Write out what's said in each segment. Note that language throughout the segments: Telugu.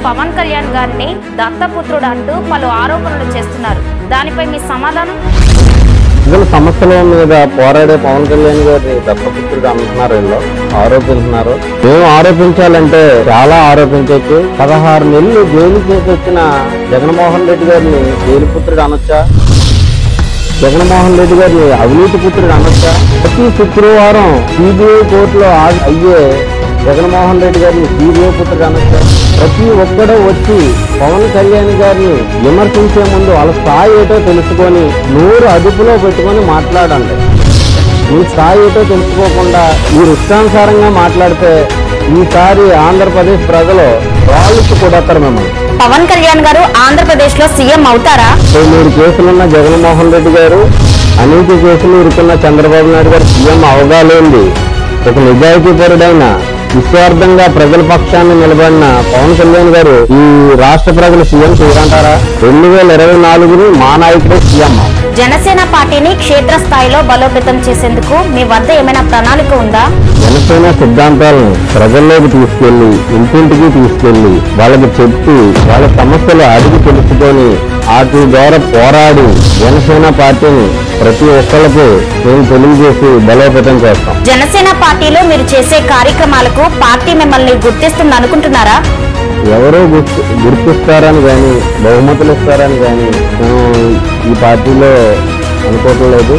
పవన్ కళ్యాణ్ గారిని దత్తపుత్రుడు అంటూ పలు ఆరోపణలు చేస్తున్నారు దానిపై మీ సమాధానం ప్రజల సమస్యల మీద పోరాడే పవన్ కళ్యాణ్ గారిని దత్తపుత్రుడు అంటున్నారు వీళ్ళు ఆరోపిస్తున్నారు మేము ఆరోపించాలంటే చాలా ఆరోపించవచ్చు పదహారు నెలలు జైలు చేసి వచ్చిన జగన్మోహన్ రెడ్డి గారిని జైలు పుత్రుడు అనొచ్చా జగన్మోహన్ రెడ్డి గారిని అవినీతి పుత్రుడు అనొచ్చా ప్రతి శుక్రవారం సిబిఐ కోర్టులో ఆ- అయ్యే జగన్మోహన్ రెడ్డి గారిని సిబిఐ పుత్రుడు అనొచ్చా ప్రతి ఒక్కడూ వచ్చి పవన్ కళ్యాణ్ గారిని విమర్శించే ముందు వాళ్ళ స్థాయి ఏటో తెలుసుకొని నోరు అదుపులో పెట్టుకొని మాట్లాడండి మీ స్థాయి ఏటో తెలుసుకోకుండా మీరు ఇష్టానుసారంగా మాట్లాడితే ఈసారి ఆంధ్రప్రదేశ్ ప్రజలు రాళ్ళుచ్చు కొడతారు మిమ్మల్ని పవన్ కళ్యాణ్ గారు ఆంధ్రప్రదేశ్ లో సీఎం అవుతారా ఇరవై మూడు కేసులున్న జగన్మోహన్ రెడ్డి గారు అనేక కేసులు ఇరుకున్న చంద్రబాబు నాయుడు గారు సీఎం అవగాలేంది ఒక నిజాయితీపరుడైన నిస్వార్థంగా ప్రజల పక్షాన్ని నిలబడిన పవన్ కళ్యాణ్ గారు ఈ రాష్ట్ర ప్రజలు సీఎం చేయరంటారా రెండు వేల ఇరవై నాలుగుని మా నాయకుడే సీఎం జనసేన పార్టీని క్షేత్రస్థాయిలో బలోపేతం చేసేందుకు మీ వద్ద ఏమైనా ప్రణాళిక ఉందా జనసేన సిద్ధాంతాలను ప్రజల్లోకి తీసుకెళ్లి ఇంటింటికి తీసుకెళ్లి వాళ్ళకి చెప్పి వాళ్ళ సమస్యలు అడిగి తెలుసుకొని వాటి ద్వారా పోరాడి జనసేన పార్టీని ప్రతి ఒక్కరికి మేము తెలియజేసి బలోపేతం చేస్తాం జనసేన పార్టీలో మీరు చేసే కార్యక్రమాలకు పార్టీ మిమ్మల్ని గుర్తిస్తుంది అనుకుంటున్నారా ఎవరో గుర్తు గుర్తిస్తారని కానీ బహుమతులు ఇస్తారని కానీ మేము ఈ పార్టీలో అనుకోవట్లేదు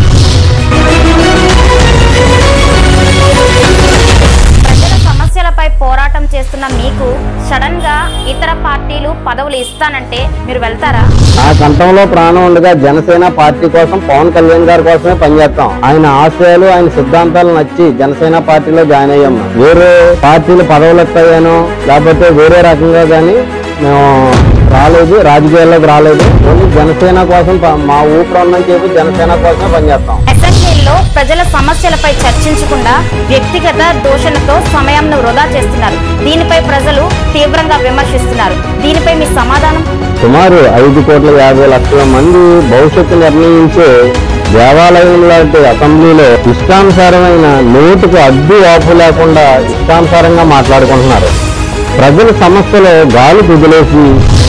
ప్రజల సమస్యలపై పోరాటం చేస్తున్న మీకు సడన్ గా ఇతర పార్టీలు పదవులు ఇస్తానంటే మీరు వెళ్తారా నా కంఠంలో ప్రాణం ఉండగా జనసేన పార్టీ కోసం పవన్ కళ్యాణ్ గారి కోసమే పనిచేస్తాం ఆయన ఆశయాలు ఆయన సిద్ధాంతాలు నచ్చి జనసేన పార్టీలో జాయిన్ అయ్యాం వేరే పార్టీలు పదవులు వస్తాయనో లేకపోతే వేరే రకంగా కానీ మేము రాలేదు రాజకీయాల్లోకి రాలేదు ఓన్లీ జనసేన కోసం ప- మా ఊపిరి ఉందని చెప్పి జనసేన కోసమే పనిచేస్తాం అసెంబ్లీలో ప్రజల సమస్యలపై చర్చించకుండా వ్యక్తిగత దోషణతో సమయంను వృధా చేస్తున్నారు దీనిపై ప్రజలు తీవ్రంగా విమర్శిస్తున్నారు దీనిపై మీ సమాధానం సుమారు ఐదు కోట్ల యాభై లక్షల మంది భవిష్యత్తు నిర్ణయించే దేవాలయం లాంటి అసెంబ్లీలో ఇష్టానుసారమైన నోటుకు అడ్డు ఆపు లేకుండా ఇష్టానుసారంగా మాట్లాడుకుంటున్నారు ప్రజల సమస్యలు గాలి కుదిలేసి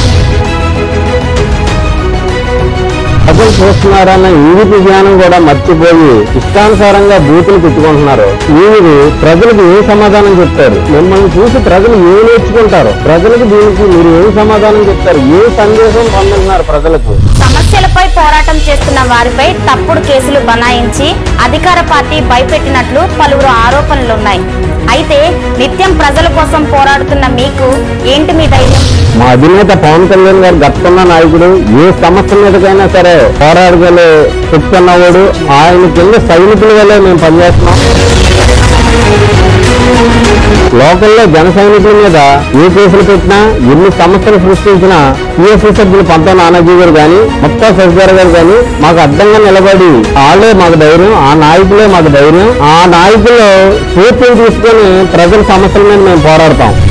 ప్రజలు చూస్తున్నారన్న ఇంగిత జ్ఞానం కూడా మర్చిపోయి ఇష్టానుసారంగా బూతులు తిట్టుకుంటున్నారు వీరు ప్రజలకు ఏం సమాధానం చెప్తారు మిమ్మల్ని చూసి ప్రజలు ఏం నేర్చుకుంటారు ప్రజలకు దీనికి మీరు ఏం సమాధానం చెప్తారు ఏ సందేశం పొందుతున్నారు ప్రజలకు సమస్యలపై పోరాటం చేస్తున్న వారిపై తప్పుడు కేసులు బనాయించి అధికార పార్టీ భయపెట్టినట్లు పలువురు ఆరోపణలున్నాయి అయితే నిత్యం ప్రజల కోసం పోరాడుతున్న మీకు ఏంటి మీ ధైర్యం మా అధినేత పవన్ కళ్యాణ్ గారు గట్టున్న నాయకుడు ఏ సమస్య మీదకైనా సరే పోరాడగలే చెప్తున్నవాడు ఆయన కింద సైనికుల వల్లే మేము పనిచేస్తున్నాం లోకల్లో జన సైనికుల మీద ఏ కేసులు పెట్టినా ఎన్ని సమస్యలు సృష్టించినా పిఎస్సీ సభ్యులు పంత నానాజీ గారు కానీ ముక్తా శశిధర్ గారు కానీ మాకు అడ్డంగా నిలబడి వాళ్ళే మాకు ధైర్యం ఆ నాయకులే మాకు ధైర్యం ఆ నాయకులు స్ఫూర్తిని తీసుకొని ప్రజల సమస్యల మీద మేము పోరాడతాం